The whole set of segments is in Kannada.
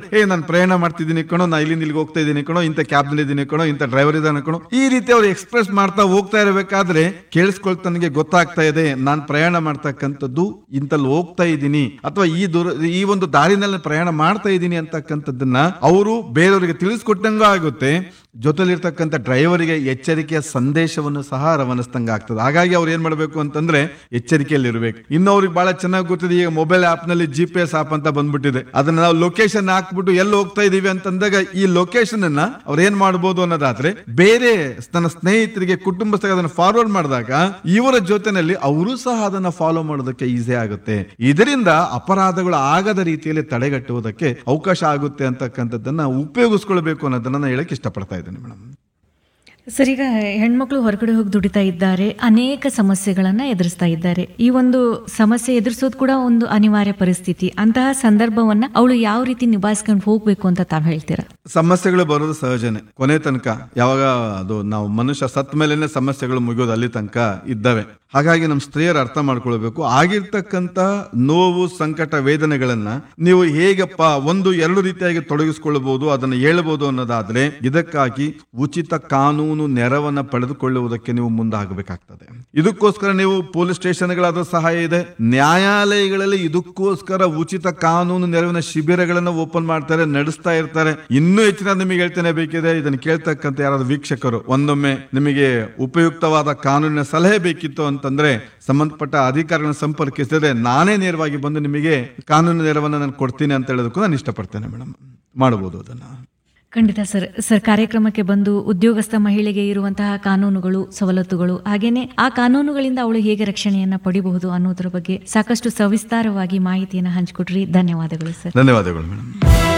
ಏ ನಾನು ಪ್ರಯಾಣ ಮಾಡ್ತಿದ್ದೀನಿ ಕಣೋ ನಾ ಇಲ್ಲಿಂದ ಇಲ್ಲಿಗೆ ಹೋಗ್ತಾ ಇದ್ದೀನಿ ಕಣೋ ಇಂಥ ಕ್ಯಾಬ್ ನಲ್ಲಿ ಇದ್ದೀನಿ ಕಣೋ ಇಂಥ ಡ್ರೈವರ್ ಇದ್ದಾನೆ ಕಣೋ ಈ ರೀತಿ ಅವ್ರು ಎಕ್ಸ್ಪ್ರೆಸ್ ಮಾಡ್ತಾ ಹೋಗ್ತಾ ಇರಬೇಕಾದ್ರೆ ಕೇಳಿಸ್ಕೊಳ್ತನಿಗೆ ಗೊತ್ತಾಗ್ತಾ ಇದೆ ನಾನು ಪ್ರಯಾಣ ಮಾಡ್ತಕ್ಕಂಥದ್ದು ಇಂತಲ್ಲಿ ಹೋಗ್ತಾ ಇದ್ದೀನಿ ಅಥವಾ ಈ ದೂರ ಈ ಒಂದು ದಾರಿನಲ್ಲಿ ಪ್ರಯಾಣ ಮಾಡ್ತಾ ಇದ್ದೀನಿ ಅಂತಕ್ಕಂಥದ್ದನ್ನ ಅವರು ಬೇರೆಯವರಿಗೆ ತಿಳಿಸ್ಕೊಟ್ಟಂಗ ಆಗುತ್ತೆ ಜೊತೆಲಿರ್ತಕ್ಕಂಥ ಡ್ರೈವರಿಗೆ ಎಚ್ಚರಿಕೆಯ ಸಂದೇಶವನ್ನು ಸಹ ರವಾನಿಸ್ದಂಗ ಆಗ್ತದೆ ಹಾಗಾಗಿ ಅವ್ರು ಏನ್ ಮಾಡ್ಬೇಕು ಅಂತಂದ್ರೆ ಎಚ್ಚರಿಕೆಯಲ್ಲಿ ಇರಬೇಕು ಇನ್ನು ಅವ್ರಿಗೆ ಬಹಳ ಚೆನ್ನಾಗಿ ಗೊತ್ತಿದೆ ಈಗ ಮೊಬೈಲ್ ಆಪ್ ನಲ್ಲಿ ಜಿ ಪಿ ಎಸ್ ಆಪ್ ಅಂತ ಬಂದ್ಬಿಟ್ಟಿದೆ ಅದನ್ನ ನಾವು ಲೊಕೇಶನ್ ಹಾಕ್ಬಿಟ್ಟು ಎಲ್ಲಿ ಹೋಗ್ತಾ ಇದೀವಿ ಅಂತಂದಾಗ ಈ ಲೊಕೇಶನ್ ಅನ್ನ ಅವ್ರು ಏನ್ ಮಾಡ್ಬೋದು ಅನ್ನೋದಾದ್ರೆ ಬೇರೆ ತನ್ನ ಸ್ನೇಹಿತರಿಗೆ ಕುಟುಂಬಸ್ಥರಿಗೆ ಅದನ್ನ ಫಾರ್ವರ್ಡ್ ಮಾಡಿದಾಗ ಇವರ ಜೊತೆನಲ್ಲಿ ಅವರು ಸಹ ಅದನ್ನ ಫಾಲೋ ಮಾಡೋದಕ್ಕೆ ಈಸಿ ಆಗುತ್ತೆ ಇದರಿಂದ ಅಪರಾಧಗಳು ಆಗದ ರೀತಿಯಲ್ಲಿ ತಡೆಗಟ್ಟುವುದಕ್ಕೆ ಅವಕಾಶ ಆಗುತ್ತೆ ಅಂತಕ್ಕಂಥದ್ದನ್ನ ಉಪಯೋಗಿಸ್ಕೊಳ್ಬೇಕು ಅನ್ನೋದನ್ನ ನಾನು ಹೇಳಕ್ ಇಷ್ಟಪಡ್ತಾ ಇದ್ದೇನೆ ಮೇಡಮ್ ಸರ್ ಈಗ ಹೆಣ್ಮಕ್ಳು ಹೊರಗಡೆ ಹೋಗಿ ದುಡಿತಾ ಇದ್ದಾರೆ ಅನೇಕ ಸಮಸ್ಯೆಗಳನ್ನ ಎದುರಿಸ್ತಾ ಇದ್ದಾರೆ ಈ ಒಂದು ಸಮಸ್ಯೆ ಎದುರಿಸೋದು ಕೂಡ ಒಂದು ಅನಿವಾರ್ಯ ಪರಿಸ್ಥಿತಿ ಅಂತಹ ಸಂದರ್ಭವನ್ನ ಅವಳು ಯಾವ ರೀತಿ ನಿಭಾಯಿಸ್ಕೊಂಡು ಹೋಗ್ಬೇಕು ಅಂತ ತಾವ್ ಹೇಳ್ತೀರಾ ಸಮಸ್ಯೆಗಳು ಬರೋದು ಸಹಜನೆ ಕೊನೆ ತನಕ ಯಾವಾಗ ಅದು ನಾವು ಮನುಷ್ಯ ಸತ್ ಮೇಲೇನೆ ಸಮಸ್ಯೆಗಳು ಮುಗಿಯೋದು ಅಲ್ಲಿ ತನಕ ಇದ್ದಾವೆ ಹಾಗಾಗಿ ನಮ್ಮ ಸ್ತ್ರೀಯರು ಅರ್ಥ ಮಾಡ್ಕೊಳ್ಬೇಕು ಆಗಿರ್ತಕ್ಕಂತ ನೋವು ಸಂಕಟ ವೇದನೆಗಳನ್ನ ನೀವು ಹೇಗಪ್ಪ ಒಂದು ಎರಡು ರೀತಿಯಾಗಿ ತೊಡಗಿಸ್ಕೊಳ್ಬಹುದು ಅದನ್ನ ಹೇಳ್ಬೋದು ಅನ್ನೋದಾದ್ರೆ ಇದಕ್ಕಾಗಿ ಉಚಿತ ಕಾನೂನು ನೆರವನ್ನ ಪಡೆದುಕೊಳ್ಳುವುದಕ್ಕೆ ನೀವು ಮುಂದಾಗಬೇಕಾಗ್ತದೆ ಇದಕ್ಕೋಸ್ಕರ ನೀವು ಪೊಲೀಸ್ ಸ್ಟೇಷನ್ಗಳಾದ ಸಹಾಯ ಇದೆ ನ್ಯಾಯಾಲಯಗಳಲ್ಲಿ ಇದಕ್ಕೋಸ್ಕರ ಉಚಿತ ಕಾನೂನು ನೆರವಿನ ಶಿಬಿರಗಳನ್ನ ಓಪನ್ ಮಾಡ್ತಾರೆ ನಡೆಸ್ತಾ ಇರ್ತಾರೆ ಇನ್ನೂ ಹೆಚ್ಚಿನ ನಿಮಗೆ ಹೇಳ್ತೇನೆ ಬೇಕಿದೆ ಇದನ್ನು ಕೇಳ್ತಕ್ಕಂಥ ಯಾರಾದ್ರೂ ವೀಕ್ಷಕರು ಒಂದೊಮ್ಮೆ ನಿಮಗೆ ಉಪಯುಕ್ತವಾದ ಕಾನೂನಿನ ಸಲಹೆ ಬೇಕಿತ್ತು ಅಂತಂದ್ರೆ ಸಂಬಂಧಪಟ್ಟ ಅಧಿಕಾರಿಗಳನ್ನ ಸಂಪರ್ಕಿಸಿದ್ರೆ ನಾನೇ ನೇರವಾಗಿ ಬಂದು ನಿಮಗೆ ಕಾನೂನು ನೆರವನ್ನ ನಾನು ಕೊಡ್ತೀನಿ ಅಂತ ಹೇಳೋದಕ್ಕೂ ನಾನು ಇಷ್ಟಪಡ್ತೇನೆ ಮೇಡಮ್ ಮಾಡಬಹುದು ಅದನ್ನ ಖಂಡಿತ ಸರ್ ಸರ್ ಕಾರ್ಯಕ್ರಮಕ್ಕೆ ಬಂದು ಉದ್ಯೋಗಸ್ಥ ಮಹಿಳೆಗೆ ಇರುವಂತಹ ಕಾನೂನುಗಳು ಸವಲತ್ತುಗಳು ಹಾಗೇನೆ ಆ ಕಾನೂನುಗಳಿಂದ ಅವಳು ಹೇಗೆ ರಕ್ಷಣೆಯನ್ನ ಪಡಿಬಹುದು ಅನ್ನೋದ್ರ ಬಗ್ಗೆ ಸಾಕಷ್ಟು ಸವಿಸ್ತಾರವಾಗಿ ಮಾಹಿತಿಯನ್ನು ಹಂಚಿಕೊಟ್ರಿ ಧನ್ಯವಾದಗಳು ಸರ್ ಧನ್ಯವಾದಗಳು ಮೇಡಮ್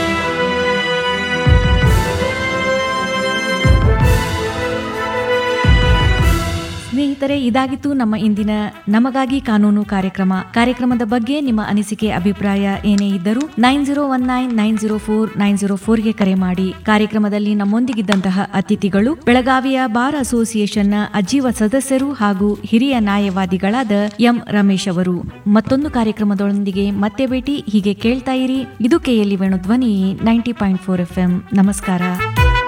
ಸ್ನೇಹಿತರೆ ಇದಾಗಿತ್ತು ನಮ್ಮ ಇಂದಿನ ನಮಗಾಗಿ ಕಾನೂನು ಕಾರ್ಯಕ್ರಮ ಕಾರ್ಯಕ್ರಮದ ಬಗ್ಗೆ ನಿಮ್ಮ ಅನಿಸಿಕೆ ಅಭಿಪ್ರಾಯ ಏನೇ ಇದ್ದರೂ nine zero one nine nine zero four nine zero ಫೋರ್ಗೆ ಕರೆ ಮಾಡಿ ಕಾರ್ಯಕ್ರಮದಲ್ಲಿ ನಮ್ಮೊಂದಿಗಿದ್ದಂತಹ ಅತಿಥಿಗಳು ಬೆಳಗಾವಿಯ ಬಾರ್ ಅಸೋಸಿಯೇಷನ್ನ ಅಜೀವ ಸದಸ್ಯರು ಹಾಗೂ ಹಿರಿಯ ನ್ಯಾಯವಾದಿಗಳಾದ ಎಂ ರಮೇಶ್ ಅವರು ಮತ್ತೊಂದು ಕಾರ್ಯಕ್ರಮದೊಂದಿಗೆ ಮತ್ತೆ ಭೇಟಿ ಹೀಗೆ ಕೇಳ್ತಾ ಇರಿ ಇದು ಕೆಎಲ್ಇ ವೇಣು ಧ್ವನಿ ನೈಂಟಿ ಪಾಯಿಂಟ್ ಫೋರ್ ಎಫ್ ನಮಸ್ಕಾರ